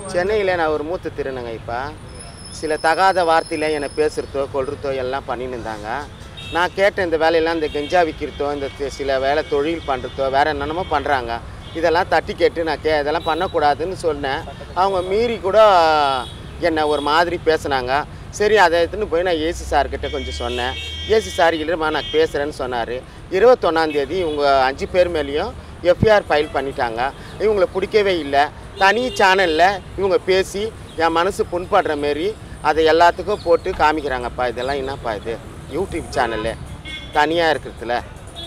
சென்னையில் நான் ஒரு மூத்த திருநங்க இப்போ சில தகாத வார்த்தையில் என்னை பேசுகிறதோ கொள்றதோ எல்லாம் பண்ணின்னு இருந்தாங்க நான் கேட்ட இந்த வேலையெல்லாம் இந்த கெஞ்சா விற்கிறதோ இந்த தி- சில வேலை தொழில் பண்ணுறதோ வேறு என்னென்னமோ பண்ணுறாங்க இதெல்லாம் தட்டி கேட்டு நான் கே இதெல்லாம் பண்ணக்கூடாதுன்னு சொன்னேன் அவங்க மீறி கூட என்னை ஒரு மாதிரி பேசுனாங்க சரி அதை எடுத்துன்னு போய் நான் ஏசி சார்கிட்ட கொஞ்சம் சொன்னேன் ஏசி சார் இல்லைம்மா நான் பேசுகிறேன்னு சொன்னார் இருபத்தொன்னாந்தேதி இவங்க அஞ்சு பேர் மேலேயும் எஃப்ஐஆர் ஃபைல் பண்ணிட்டாங்க இவங்களை பிடிக்கவே இல்லை தனி சேனலில் இவங்க பேசி என் மனசு புண்படுற மாரி அதை எல்லாத்துக்கும் போட்டு காமிக்கிறாங்கப்பா இதெல்லாம் என்னப்பா இது யூடியூப் சேனலு தனியாக இருக்கிறதுல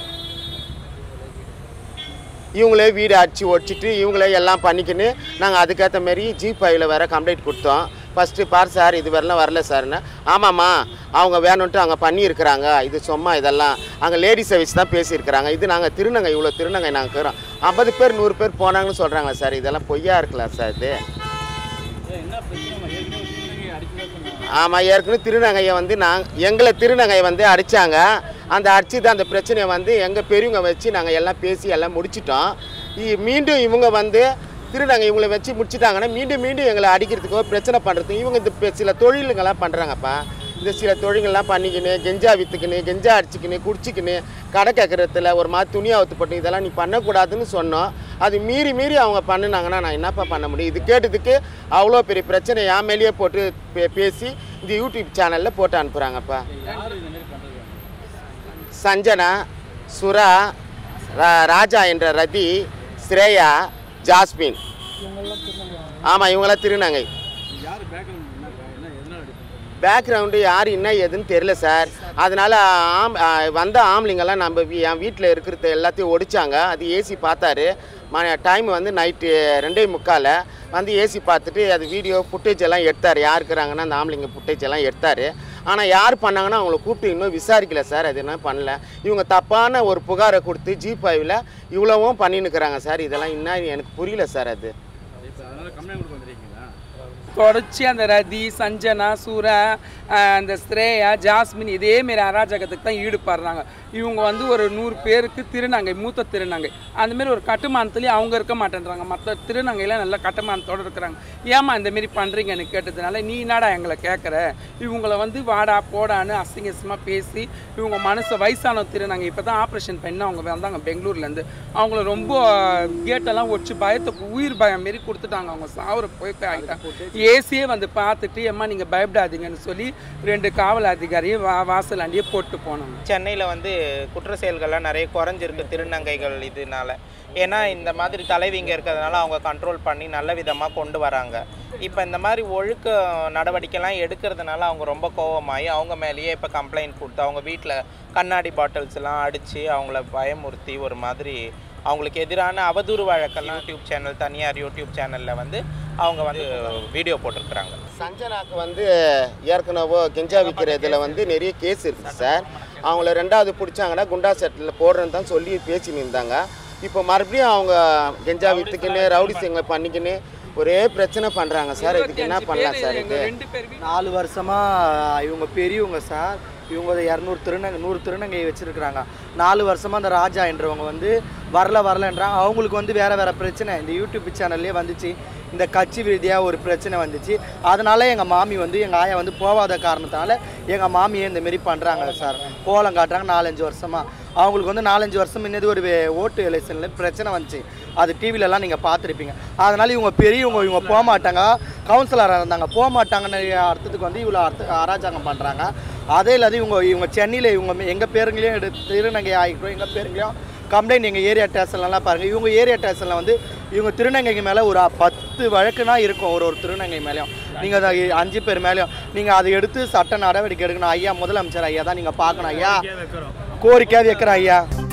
இவங்களே வீடு அடிச்சு ஒடிச்சிட்டு இவங்களே எல்லாம் பண்ணிக்கின்னு நாங்கள் அதுக்கேற்ற மாரி ஜிபையில் வேறு கம்ப்ளைண்ட் கொடுத்தோம் ஃபஸ்ட்டு பார் சார் இது வரலாம் வரல சார்னு ஆமாம்மா அவங்க வேணும்ன்ட்டு அங்கே பண்ணியிருக்கிறாங்க இது சும்மா இதெல்லாம் அங்கே லேடிஸை வச்சு தான் பேசியிருக்கிறாங்க இது நாங்கள் திருநங்கை இவ்வளோ திருநங்கை நாங்கள் இருக்கிறோம் ஐம்பது பேர் நூறு பேர் போனாங்கன்னு சொல்கிறாங்களே சார் இதெல்லாம் பொய்யா இருக்கலாம் சார் இது ஆமாம் ஏற்கனவே திருநங்கையை வந்து நான் எங்களை திருநங்கையை வந்து அடித்தாங்க அந்த அடிச்சு தான் அந்த பிரச்சனையை வந்து எங்கள் பெரியவங்க வச்சு நாங்கள் எல்லாம் பேசி எல்லாம் முடிச்சிட்டோம் இ- மீண்டும் இவங்க வந்து திருநங்கை இவங்களை வச்சு முடிச்சிட்டாங்கன்னா மீண்டும் மீண்டும் எங்களை அடிக்கிறதுக்கோ பிரச்சனை பண்ணுறதுக்கு இவங்க இந்த பெ- சில தொழிலுங்கெல்லாம் பண்ணுறாங்கப்பா இந்த சில தொழில்கள்லாம் பண்ணிக்கின்னு கெஞ்சா விற்றுக்கின்னு கெஞ்சா அடிச்சுக்கின்னு குடிச்சிக்கின்னு கடை கேட்குறதுல ஒரு மாதிரி துணி அவுத்து போட்டு இதெல்லாம் நீ பண்ணக்கூடாதுன்னு சொன்னோம் அது மீறி மீறி அவங்க பண்ணுனாங்கன்னா நான் என்னப்பா பண்ண முடியும் இது கேட்டதுக்கு அவ்வளோ பெரிய பிரச்சனை என் மேலேயே போட்டு பே- பேசி இந்த யூடியூப் சேனலில் போட்டு அனுப்புகிறாங்கப்பா சஞ்சனா சுரா ரா- ராஜா என்ற ரதி ஸ்ரேயா ஜாஸ்மின் ஆமாம் இவங்களாம் திருநங்கை பேக்ரவுண்டு யார் என்ன ஏதுன்னு தெரில சார் அதனால் ஆம் ஆ, வந்த ஆம்பளைங்கெல்லாம் நம்ம வீ- என் வீட்டில் இருக்கிறத எல்லாத்தையும் ஒடிச்சாங்க அது ஏசி பார்த்தாரு ம டைம் வந்து நைட்டு ரெண்டே முக்கால் வந்து ஏசி பார்த்துட்டு அது வீடியோ ஃபுட்டேஜ் எல்லாம் எடுத்தார் யார் இருக்கிறாங்கன்னா அந்த ஆம்பளைங்க ஃபுட்டேஜ் எல்லாம் எடுத்தார் ஆனால் யார் பண்ணாங்கன்னா அவங்கள கூப்பிட்டு இன்னும் விசாரிக்கல சார் அது என்ன பண்ணல இவங்க தப்பான ஒரு புகாரை கொடுத்து ஜி ஃபைவ்ல இவ்வளவும் பண்ணின்னுக்குறாங்க சார் இதெல்லாம் என்ன எனக்கு புரியல சார் அது தொடர்ச்சி அந்த ரதி சஞ்சனா சூரா அஹ் அந்த ஸ்ரேயா ஜாஸ்மின் இதேமாரி அராஜகத்துக்கு தான் ஈடுபடுறாங்க இவங்க வந்து ஒரு நூறு பேருக்கு திருநங்கை மூத்த திருநங்கை அந்தமாரி ஒரு கட்டுமானத்துலேயும் அவங்க இருக்க மாட்டேன்றாங்க மற்ற திருநங்கைலாம் நல்ல கட்டுமானத்தோடு இருக்கிறாங்க ஏமா இந்தமாரி பண்ணுறீங்கன்னு கேட்டதுனால நீ என்னடா எங்களை கேட்குற இவங்கள வந்து வாடா போடான்னு அசிங்க அசிங்கமாக பேசி இவங்க மனசு வயசான திருநங்கை இப்போ தான் ஆப்ரேஷன் பண்ணி அவங்க வந்தாங்க பெங்களூர்லேருந்து அவங்கள ரொம்ப கேட்டெல்லாம் ஒடிச்சு பயத்தை உயிர் பயம் மாரி கொடுத்துட்டாங்க அவங்க சாவர போய் ஆகிட்டாங்க ஏசியே வந்து பார்த்துட்டு ஏம்மா நீங்கள் பயப்படாதீங்கன்னு சொல்லி ரெண்டு காவல் அதிகாரியை வா வாசலாண்டியே போட்டு போனாங்க சென்னையில் வந்து குற்ற செயல்கள்லாம் நிறைய குறைஞ்சிருக்கு திருநங்கைகள் இதனால ஏன்னா இந்த மாதிரி தலைவிங்க இருக்கிறதுனால அவங்க கண்ட்ரோல் பண்ணி நல்ல விதமாக கொண்டு வராங்க இப்போ இந்த மாதிரி ஒழுக்க நடவடிக்கைலாம் எடுக்கிறதுனால அவங்க ரொம்ப கோவமாகி அவங்க மேலேயே இப்போ கம்ப்ளைண்ட் கொடுத்து அவங்க வீட்டில் கண்ணாடி பாட்டில்ஸ் எல்லாம் அடித்து அவங்கள பயமுறுத்தி ஒரு மாதிரி அவங்களுக்கு எதிரான அவதூறு வழக்கெல்லாம் யூடியூப் சேனல் தனியார் யூடியூப் சேனலில் வந்து அவங்க வந்து வீடியோ போட்டிருக்கிறாங்க சஞ்சனாக்கு வந்து ஏற்கனவே கெஞ்சா விற்கிற இதில் வந்து நிறைய கேஸ் இருக்குது சார் அவங்கள ரெண்டாவது பிடிச்சாங்கன்னா குண்டா செட்டில் போடுறேன்னு தான் சொல்லி பேசின்னு இருந்தாங்க இப்போ மறுபடியும் அவங்க கெஞ்சா விற்றுக்கின்னு ரவுடி சிங்களை பண்ணிக்கின்னு ஒரே பிரச்சனை பண்ணுறாங்க சார் இதுக்கு என்ன பண்ணலாம் சார் இது ரெண்டு பேருமே நாலு வருஷமாக இவங்க பெரியவங்க சார் இவங்க இரநூறு திருநங்கை நூறு திருநங்கை வச்சுருக்குறாங்க நாலு வருஷமாக அந்த ராஜா என்றவங்க வந்து வரல வரலன்றாங்க அவங்களுக்கு வந்து வேறு வேறு பிரச்சனை இந்த யூடியூப் சேனல்லே வந்துச்சு இந்த கட்சி ரீதியாக ஒரு பிரச்சனை வந்துச்சு அதனால எங்கள் மாமி வந்து எங்கள் ஆயா வந்து போகாத காரணத்தினால எங்கள் மாமியை இந்த மாரி பண்ணுறாங்க சார் கோலம் காட்டுறாங்க நாலஞ்சு வருஷமாக அவங்களுக்கு வந்து நாலஞ்சு வருஷம் முன்னாடி ஒரு வே- ஓட்டு எலெக்ஷனில் பிரச்சனை வந்துச்சு அது டிவிலலாம் நீங்கள் பார்த்துருப்பீங்க அதனால இவங்க பெரியவங்க இவங்க போக மாட்டாங்க கவுன்சிலராக இருந்தாங்க போக மாட்டாங்கன்னு அர்த்தத்துக்கு வந்து இவ்வளோ அர்த்த அராஜகம் பண்ணுறாங்க அதே இல்லாத இவங்க இவங்க சென்னையில் இவங்க எங்கள் பேருங்களையும் எடுத்து திருநங்கை ஆகிக்கிறோம் எங்கள் பேருங்களையும் கம்ப்ளைண்ட் எங்கள் ஏரியா ஸ்டேஷன்லலாம் பாருங்கள் இவங்க ஏரியா ஸ்டேஷனில் வந்து இவங்க திருநங்கைக்கு மேலே ஒரு பத்து வழக்குனா இருக்கும் ஒரு ஒரு திருநங்கை மேலேயும் நீங்கள் அதை அஞ்சு பேர் மேலேயும் நீங்கள் அதை எடுத்து சட்ட நடவடிக்கை எடுக்கணும் ஐயா முதலமைச்சர் ஐயா தான் நீங்கள் பார்க்கணும் ஐயா கோரிக்கை வைக்கிறோம் ஐயா